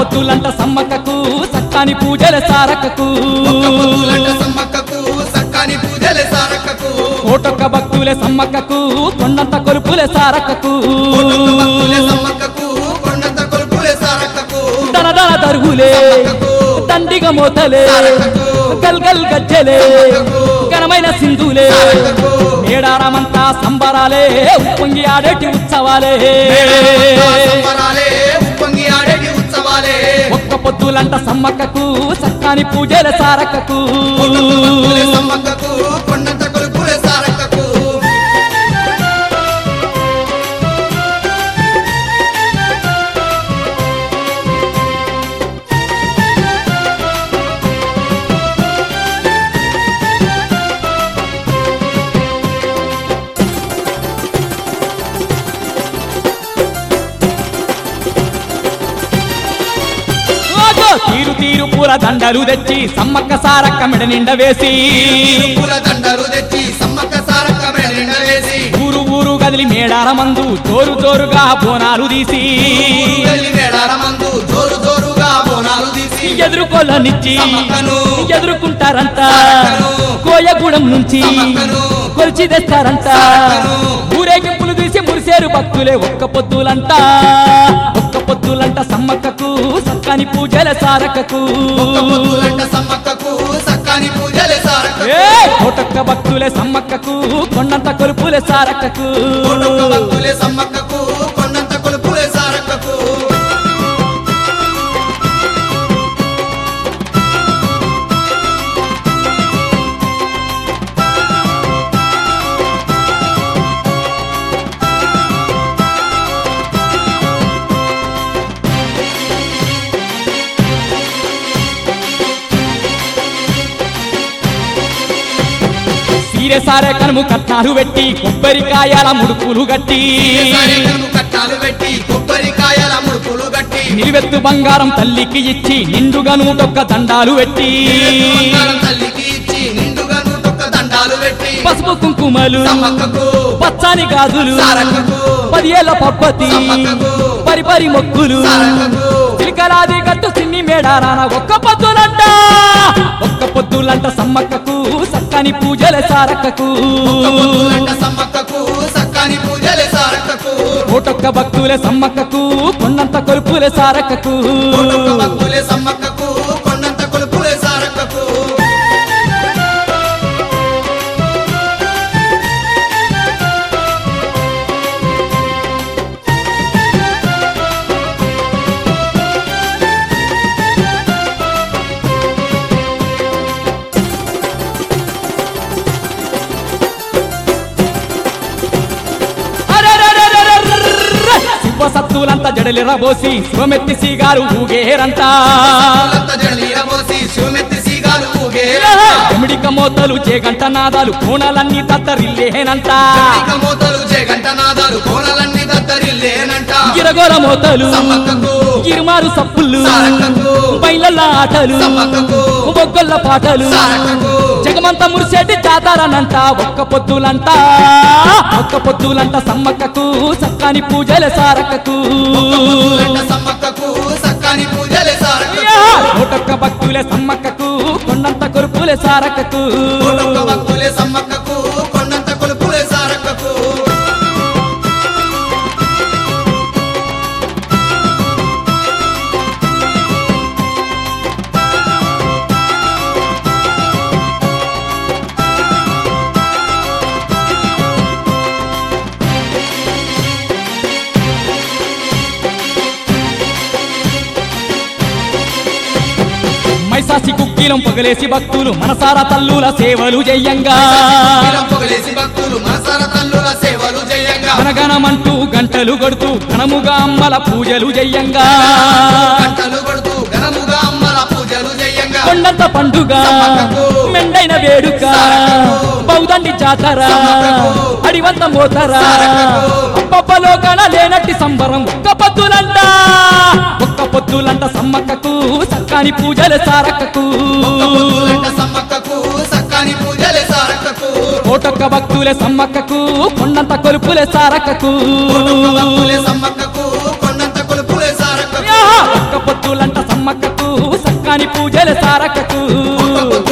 పొత్తులంట సమ్మక్కకు సక్కాని పూజల సారక్కకు ఒక్క పొద్దులంట సమ్మక్కకు సక్కాని పూజలే సారక్కకు కోటొక్క భక్తులే సమ్మక్కకు కొండంత కొలుపులే సారక్కకు కోటొక్క భక్తులే సమ్మక్కకు కొండంత కొలుపులే సారక్కకు దన దన దరుగులే సమ్మక్కకు దండిగ మోతలే సారక్కకు గల్ గల్ గజ్జలే సమ్మక్కకు ఘనమైన సింధులే సారక్కకు మేడారమంతా సంబరాలే ఉప్పొంగి ఆడేటి ఉత్సవాలే సంబరాలే ఉప్పొంగి ఆడేటి ఉత్సవాలే ఒక్క పొద్దులంట సమ్మక్కకు సక్కాని పూజల సారక్కకు కోటొక్క భక్తులే సమ్మక్కకు కొండంత కొలుపులే సారక్కకు ఓగో తీరు తీరు పూల దండలు తెచ్చి సమ్మక్క సారక్క మెడ నిండ వేసి పూల దండలు తెచ్చి సమ్మక్క సారక్క మెడ నిండా వేసి ఊరు ఊరు గదిలి మేడారమందు జోరు జోరుగా బోనాలు తీసి వెళ్ళి మేడార మందు జోరు జోరుగా బోనాలు తీసి ఎదుర్కొల్లనిచ్చి సమ్మక్కను ఎదుర్కొంటారంట సారక్కను కోయగూడెం నుంచి సమ్మక్కను కొలిచి తెస్తారంట సారక్కను ఊరేగింపులు తీసి మురిసేరు భక్తులే ఒక్క పొద్దులంట ఒక్క పొద్దులంట సమ్మక్కకు సక్కని పూజల సారక్కకు ఒక్క పొద్దులంట సమ్మక్కకు సక్కాని పూజలే సారక్కకు ఏ కోటొక్క భక్తులే సమ్మక్కకు కొండంత కొలుపులే సారక్కకు కోటొక్క భక్తులే సమ్మక్కకు కొండంత కొలుపులే సారక్కకు సీరె సారే కనుము కట్నాలు పెట్టి కొబ్బరికాయల ముడుపులు గట్టి సారెకను కట్టాలు పెట్టి కొబ్బరికాయల ముడుపులు గట్టి నిలువెత్తు బంగారం తల్లికి ఇచ్చి నిండుగా నూటొక్క దండాలు పెట్టి బంగారం తల్లికి ఇచ్చి నిండుగా నూటొక్క దండాలు పెట్టి పసుపు కుంకుమలు సమ్మక్కకు పచ్చని గాజులు సారక్కకు పదియేళ్ల పప్పతి సమ్మక్కకు పరిపరి మొక్కులు సారక్కకు చిలికలాది గట్టు సిన్ని మేడారాన ఒక్క పొద్దులంట ఒక్క పొద్దులంట సమ్మక్కకు సక్కని పూజల సారక్కకు ఒక్క పొద్దులంట సమ్మక్కకు సక్కాని పూజలే సారక్కకు కోటొక్క భక్తులే సమ్మక్కకు కొండంత కొలుపులే సారక్కకు కోటొక్క భక్తులే సమ్మక్కకు కొండంత కొలుపులే సారక్కకు అరెరెరెరెరెర్రె! శివ సత్తులంతా జడలిరబోసి శివమెత్తి సీగారు ఊగేరంట పూలంత జడలీరబోసి శివమెత్తి సీగాలు ఊగే ఎమిడిక మోతలు చేగంట నాదాలు కోణలన్నీ తత్తరిల్లేనంట ఇక మోతలు జగంట నాదాలు కోణలన్నీ దద్దరిల్లేనంట గిరగోర మోతలు సమ్మక్కకు గిరుమారు సప్పుళ్ళు సారక్కకు బయళ్ళ ఆటలు సమ్మక్కకు బొగ్గల్ల పాటలు సారక్కకు జగమంత మురిసేటి జాతారనంట ఒక్క పొద్దులంట ఒక్క పొద్దులంట సమ్మక్కకు సక్కాని పూజల సారక్కకు పొద్దులంట సమ్మక్కకు సక్కాని పూజలే సారక్కకు కోటొక్క భక్తులే సమ్మక్కకు కొండంత కొరుపులే సారక్కకు కోటొక్క భక్తులే సమ్మక్కకు కొండంత కొలుపులే సారక్కకు మైసాసి కుక్కీలం పగలేసి భక్తులు మనసారా తల్లుల సేవలు చెయ్యంగా వీరం పొగలేసి భక్తులు మనసార తల్లుల సేవలు జయంగా గణగణమంటూ గంటలు కొడుతూ ఘనముగా అమ్మల పూజలు చెయ్యంగా గంటలు కొడుతూ ఘనముగా అమ్మల పూజలు జయంగా కొండంత పండుగ మెండైన వేడుక బౌదండి జాతర అడివంత మోతరా అప్పప్పలో గణ లేనట్టి సంబరం ఒక్క పొద్దులంట ఒక్క పొద్దులంట సమ్మక్కకు సక్కాని పూజల సారక్కకు పొద్దులంట సమ్మక్కకు సక్కాని పూజలే సారక్కకు కోటొక్క భక్తులే సమ్మక్కకు కొండంత కొలుపులే సారక్కకు కోటొక్క భక్తులే సమ్మక్కకు కొండంత కొలుపులే సారక్కకు యా! ఒక్క పొద్దులంట పూజలే సారక్కకు ఒక్క పొద్దు